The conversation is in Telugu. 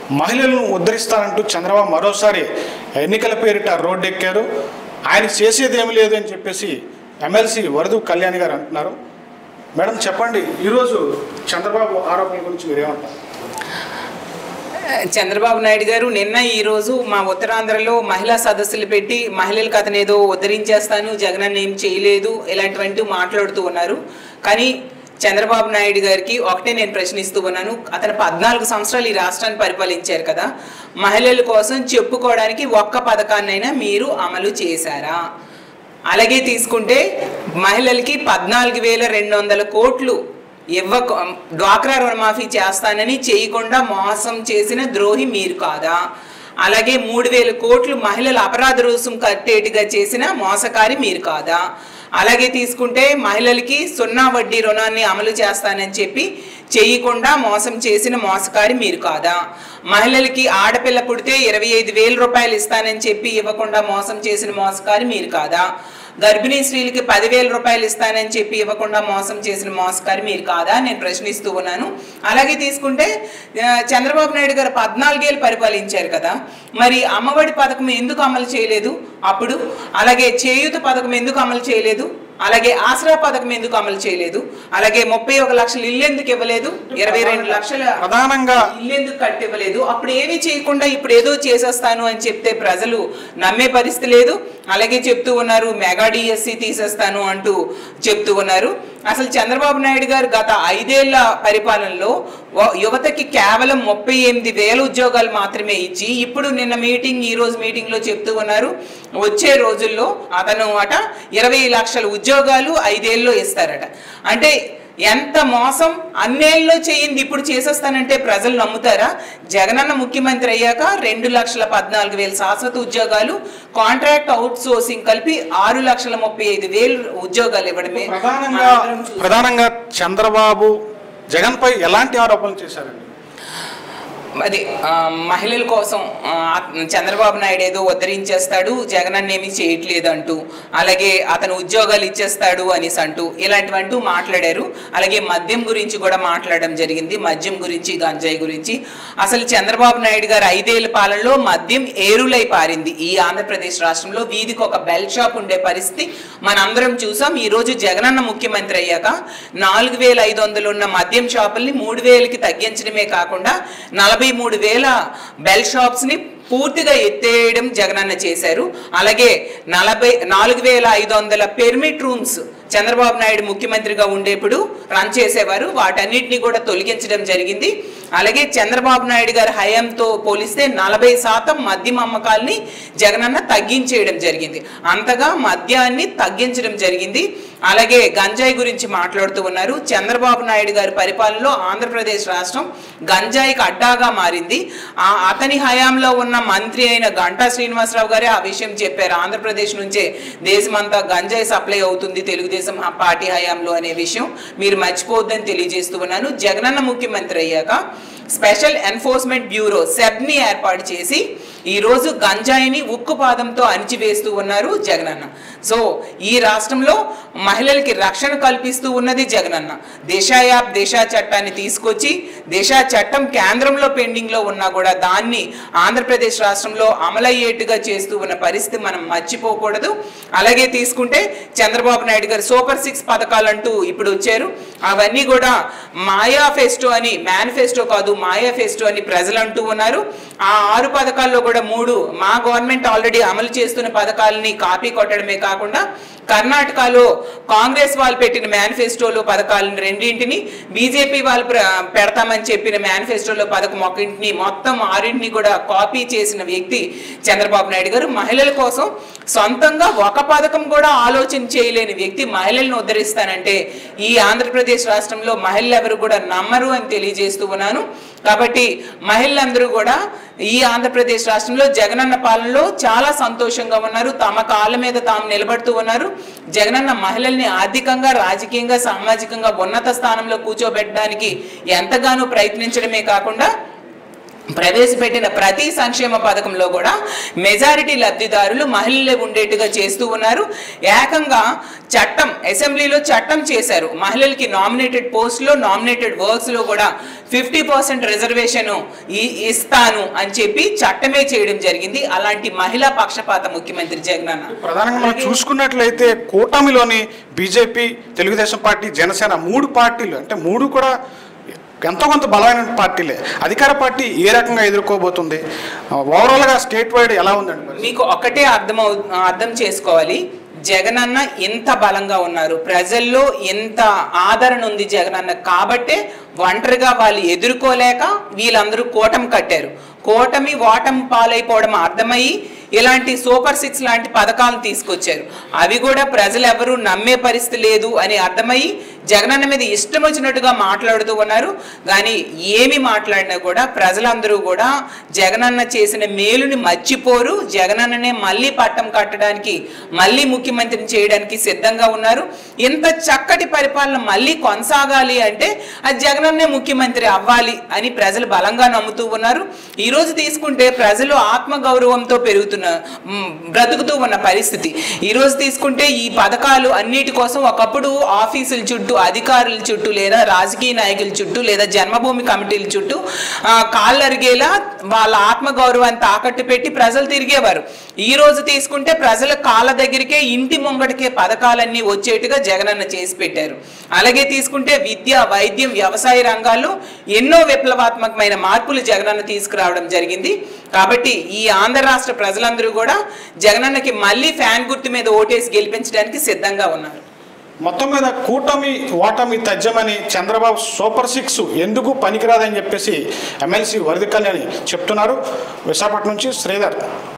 మహిళలను ఉద్ధరిస్తానంటూ చంద్రబాబు మరోసారి ఎన్నికల పేరిట రోడ్డెక్కారు ఆయన చేసేది ఏమి లేదు అని చెప్పేసి ఎమ్మెల్సీ వరదు కళ్యాణ్ గారు అంటున్నారు మేడం చెప్పండి ఈరోజు చంద్రబాబు ఆరోపణల గురించి మీరేమంటారు చంద్రబాబు నాయుడు గారు నిన్న ఈ రోజు మా ఉత్తరాంధ్రలో మహిళా సదస్సులు పెట్టి మహిళలకు అతను ఏదో ఉద్ధరించేస్తాను జగనన్న ఏం చేయలేదు ఇలాంటివంటి మాట్లాడుతూ ఉన్నారు కానీ చంద్రబాబు నాయుడు గారికి ఒకటే నేను ప్రశ్నిస్తూ ఉన్నాను అతను పద్నాలుగు సంవత్సరాలు ఈ రాష్ట్రాన్ని పరిపాలించారు కదా మహిళల కోసం చెప్పుకోవడానికి ఒక్క పథకాన్నైనా మీరు అమలు చేశారా అలాగే తీసుకుంటే మహిళలకి పద్నాలుగు వేల రెండు వందల కోట్లు ఇవ్వ డ్వాక్రా రుణమాఫీ చేస్తానని చేయకుండా మోసం చేసిన ద్రోహి మీరు కాదా అలాగే మూడు వేల కోట్లు మహిళల అపరాధ రుసుం కట్టేట్టుగా చేసిన మోసకారి మీరు కాదా అలాగే తీసుకుంటే మహిళలకి సున్నా వడ్డీ రుణాన్ని అమలు చేస్తానని చెప్పి చేయకుండా మోసం చేసిన మోసకారి మీరు కాదా మహిళలకి ఆడపిల్ల పుడితే ఇరవై ఐదు వేల రూపాయలు ఇస్తానని చెప్పి ఇవ్వకుండా మోసం చేసిన మోసకారి మీరు కాదా గర్భిణీ స్త్రీలకి పదివేల రూపాయలు ఇస్తానని చెప్పి ఇవ్వకుండా మోసం చేసిన మోసకారి మీరు కాదా నేను ప్రశ్నిస్తూ ఉన్నాను అలాగే తీసుకుంటే ఆ, చంద్రబాబు నాయుడు గారు పద్నాలుగేళ్ళు పరిపాలించారు కదా మరి అమ్మఒడి పథకం ఎందుకు అమలు చేయలేదు అప్పుడు అలాగే చేయూత పథకం ఎందుకు అమలు చేయలేదు అలాగే ఆసరా పథకం ఎందుకు అమలు చేయలేదు అలాగే ముప్పై ఒక లక్షలు ఇల్లు ఎందుకు ఇవ్వలేదు ఇరవై రెండు లక్షల ప్రధానంగా ఇల్లు ఎందుకు కట్టివ్వలేదు అప్పుడు ఏమీ చేయకుండా ఇప్పుడు ఏదో చేసేస్తాను అని చెప్తే ప్రజలు నమ్మే పరిస్థితి లేదు అలాగే చెప్తూ ఉన్నారు మెగా డిఎస్సి తీసేస్తాను అంటూ చెప్తూ ఉన్నారు అసలు చంద్రబాబు నాయుడు గారు గత ఐదేళ్ల పరిపాలనలో వ- యువతకి కేవలం ముప్పై ఎనిమిది వేల ఉద్యోగాలు మాత్రమే ఇచ్చి ఇప్పుడు నిన్న మీటింగ్ ఈ రోజు మీటింగ్ లో చెప్తూ ఉన్నారు వచ్చే రోజుల్లో అతను అట ఇరవై లక్షల ఉద్యోగాలు ఐదేళ్ళలో ఇస్తారట అంటే ఎంత మోసం అన్నేళ్ళలో చేయింది ఇప్పుడు చేసేస్తానంటే ప్రజలు నమ్ముతారా జగనన్న ముఖ్యమంత్రి అయ్యాక రెండు లక్షల పద్నాలుగు వేల శాశ్వత ఉద్యోగాలు కాంట్రాక్ట్ అవుట్ సోర్సింగ్ కలిపి ఆరు లక్షల ముప్పై ఐదు వేలు ఉద్యోగాలు ఇవ్వడమే ప్రధానంగా మనందరం చూసాం. ప్రధానంగా చంద్రబాబు జగన్పై ఎలాంటి ఆరోపణలు చేశారండి అది ఆ, మహిళల కోసం ఆ, చంద్రబాబు నాయుడు ఏదో ఉద్ధరించేస్తాడు జగనన్న ఏమీ చేయట్లేదు అంటూ అలాగే అతను ఉద్యోగాలు ఇచ్చేస్తాడు అనేసి అంటూ ఇలాంటివంటూ మాట్లాడారు అలాగే మద్యం గురించి కూడా మాట్లాడడం జరిగింది మద్యం గురించి గంజాయి గురించి అసలు చంద్రబాబు నాయుడు గారు ఐదేళ్ల పాలనలో మద్యం ఏరులై పారింది ఈ ఆంధ్రప్రదేశ్ రాష్ట్రంలో వీధికి ఒక బెల్ షాప్ ఉండే పరిస్థితి మనందరం చూసాం ఈ రోజు జగనన్న ముఖ్యమంత్రి అయ్యాక నాలుగు వేల ఐదు వందలు ఉన్న మద్యం షాపుల్ని మూడు వేలకి తగ్గించడమే కాకుండా నలభై మూడు వేల బెల్ షాప్స్ ని పూర్తిగా ఎత్తేయడం జగనన్న చేశారు అలాగే నలభై నాలుగు వేల ఐదు వందల పెర్మిట్ రూమ్స్ చంద్రబాబు నాయుడు ముఖ్యమంత్రిగా ఉండేప్పుడు రన్ చేసేవారు వాటన్నిటిని కూడా తొలగించడం జరిగింది అలాగే చంద్రబాబు నాయుడు గారి హయాంతో పోలిస్తే నలభై శాతం మద్యం అమ్మకాల్ని జగనన్న తగ్గించేయడం జరిగింది అంతగా మద్యాన్ని తగ్గించడం జరిగింది అలాగే గంజాయి గురించి మాట్లాడుతూ ఉన్నారు చంద్రబాబు నాయుడు గారి పరిపాలనలో ఆంధ్రప్రదేశ్ రాష్ట్రం గంజాయికి అడ్డాగా మారింది ఆ అతని హయాంలో ఉన్న మంత్రి అయిన గంటా శ్రీనివాసరావు గారే ఆ విషయం చెప్పారు ఆంధ్రప్రదేశ్ నుంచే దేశమంతా గంజాయి సప్లై అవుతుంది తెలుగుదేశం పార్టీ హయాంలో అనే విషయం మీరు మర్చిపోవద్దని తెలియజేస్తూ ఉన్నాను జగనన్న ముఖ్యమంత్రి అయ్యాక స్పెషల్ ఎన్ఫోర్స్మెంట్ బ్యూరో సెబ్ని ఏర్పాటు చేసి ఈ రోజు గంజాయిని ఉక్కు పాదంతో అణిచివేస్తూ ఉన్నారు జగనన్న సో ఈ రాష్ట్రంలో మహిళలకి రక్షణ కల్పిస్తూ ఉన్నది జగనన్న దిశ యాప్ దిశ చట్టాన్ని తీసుకొచ్చి దిశ చట్టం కేంద్రంలో పెండింగ్ లో ఉన్నా కూడా దాన్ని ఆంధ్రప్రదేశ్ రాష్ట్రంలో అమలయ్యేట్టుగా చేస్తూ ఉన్న పరిస్థితి మనం మర్చిపోకూడదు అలాగే తీసుకుంటే చంద్రబాబు నాయుడు గారు సూపర్ సిక్స్ పథకాలంటూ ఇప్పుడు వచ్చారు అవన్నీ కూడా మాయా ఫెస్టో అని మేనిఫెస్టో కాదు మాయా ఫెస్టో అని ప్రజలు అంటూ ఉన్నారు ఆ ఆరు పథకాల్లో కూడా మూడు మా గవర్నమెంట్ ఆల్రెడీ అమలు చేస్తున్న పథకాలని కాపీ కొట్టడమే కాకుండా కర్ణాటకలో కాంగ్రెస్ వాళ్ళు పెట్టిన మేనిఫెస్టోలో పథకాలను రెండింటిని బీజేపీ వాళ్ళు ప్ర- పెడతామని చెప్పిన మేనిఫెస్టోలో పథకం ఒకటిని మొత్తం ఆరింటిని కూడా కాపీ చేసిన వ్యక్తి చంద్రబాబు నాయుడు గారు మహిళల కోసం సొంతంగా ఒక పథకం కూడా ఆలోచన చేయలేని వ్యక్తి మహిళలను ఉద్ధరిస్తానంటే ఈ ఆంధ్రప్రదేశ్ రాష్ట్రంలో మహిళలు ఎవరు కూడా నమ్మరు అని తెలియజేస్తూ ఉన్నాను కాబట్టి మహిళలందరూ కూడా ఈ ఆంధ్రప్రదేశ్ రాష్ట్రంలో జగనన్న పాలనలో చాలా సంతోషంగా ఉన్నారు తమ కాళ్ళ మీద తాము నిలబడుతూ ఉన్నారు జగనన్న మహిళల్ని ఆర్థికంగా రాజకీయంగా సామాజికంగా ఉన్నత స్థానంలో కూర్చోబెట్టడానికి ఎంతగానో ప్రయత్నించడమే కాకుండా ప్రవేశపెట్టిన ప్రతి సంక్షేమ పథకంలో కూడా మెజారిటీ లబ్ధిదారులు మహిళలే ఉండేట్టుగా చేస్తూ ఉన్నారు ఏకంగా చట్టం అసెంబ్లీలో చట్టం చేశారు మహిళలకి నామినేటెడ్ పోస్ట్లో నామినేటెడ్ వర్క్స్లో కూడా ఫిఫ్టీ పర్సెంట్ రిజర్వేషన్ ఇస్తాను అని చెప్పి చట్టమే చేయడం జరిగింది అలాంటి మహిళా పక్షపాత ముఖ్యమంత్రి జగనన్న ప్రధానంగా మనం చూసుకున్నట్లయితే కూటమిలోని బీజేపీ తెలుగుదేశం పార్టీ జనసేన మూడు పార్టీలు అంటే మూడు కూడా ఎంతో కొంత బలమైన పార్టీలే అధికార పార్టీ ఏ రకంగా ఎదుర్కోబోతుంది ఓవరాల్గా స్టేట్ వైడ్ ఎలా ఉందండి మరి? మీకు ఒకటే అర్థం అవు- అర్థం చేసుకోవాలి జగనన్న ఎంత బలంగా ఉన్నారు ప్రజల్లో ఎంత ఆదరణ ఉంది జగనన్న కాబట్టే ఒంటరిగా వాళ్ళు ఎదుర్కోలేక వీళ్ళందరూ కూటమి కట్టారు కూటమి ఓటమి పాలైపోవడం అర్థమయ్యి ఇలాంటి సూపర్ సిక్స్ లాంటి పథకాలను తీసుకొచ్చారు అవి కూడా ప్రజలు ఎవరు నమ్మే పరిస్థితి లేదు అని అర్థమయ్యి జగనన్న మీద ఇష్టం వచ్చినట్టుగా మాట్లాడుతూ ఉన్నారు కానీ ఏమి మాట్లాడినా కూడా ప్రజలందరూ కూడా జగనన్న చేసిన మేలుని మర్చిపోరు జగనన్ననే మళ్ళీ పట్టం కట్టడానికి మళ్ళీ ముఖ్యమంత్రిని చేయడానికి సిద్ధంగా ఉన్నారు ఇంత చక్కటి పరిపాలన మళ్ళీ కొనసాగాలి అంటే అది జగనన్నే ముఖ్యమంత్రి అవ్వాలి అని ప్రజలు బలంగా నమ్ముతూ ఉన్నారు ఈ రోజు తీసుకుంటే ప్రజలు ఆత్మగౌరవంతో పెరుగుతున్న మ్, బ్రతుకుతూ ఉన్న పరిస్థితి ఈ రోజు తీసుకుంటే ఈ పథకాలు అన్నిటి కోసం ఒకప్పుడు ఆఫీసుల చుట్టూ అధికారుల చుట్టూ లేదా రాజకీయ నాయకుల చుట్టూ లేదా జన్మభూమి కమిటీల చుట్టూ ఆ, కాళ్ళు అరిగేలా వాళ్ళ ఆత్మగౌరవాన్ని తాకట్టు పెట్టి ప్రజలు తిరిగేవారు ఈ రోజు తీసుకుంటే ప్రజల కాళ్ళ దగ్గరికే ఇంటి ముంగడికే పథకాలన్నీ వచ్చేట్టుగా జగనన్న చేసి పెట్టారు అలాగే తీసుకుంటే విద్య వైద్యం వ్యవసాయ రంగాల్లో ఎన్నో విప్లవాత్మకమైన మార్పులు జగనన్న తీసుకురావడం జరిగింది కాబట్టి ఈ ఆంధ్ర రాష్ట్ర ప్రజలందరూ కూడా జగనన్నకి మళ్ళీ ఫ్యాన్ గుర్తు మీద ఓటేసి గెలిపించడానికి సిద్ధంగా ఉన్నారు మొత్తం మీద కూటమి ఓటమి తథ్యమని చంద్రబాబు సూపర్ సిక్స్ ఎందుకు పనికిరాదని చెప్పేసి ఎమ్మెల్సీ వరద కళ్యాణి చెప్తున్నారు విశాఖపట్నం నుంచి శ్రీధర్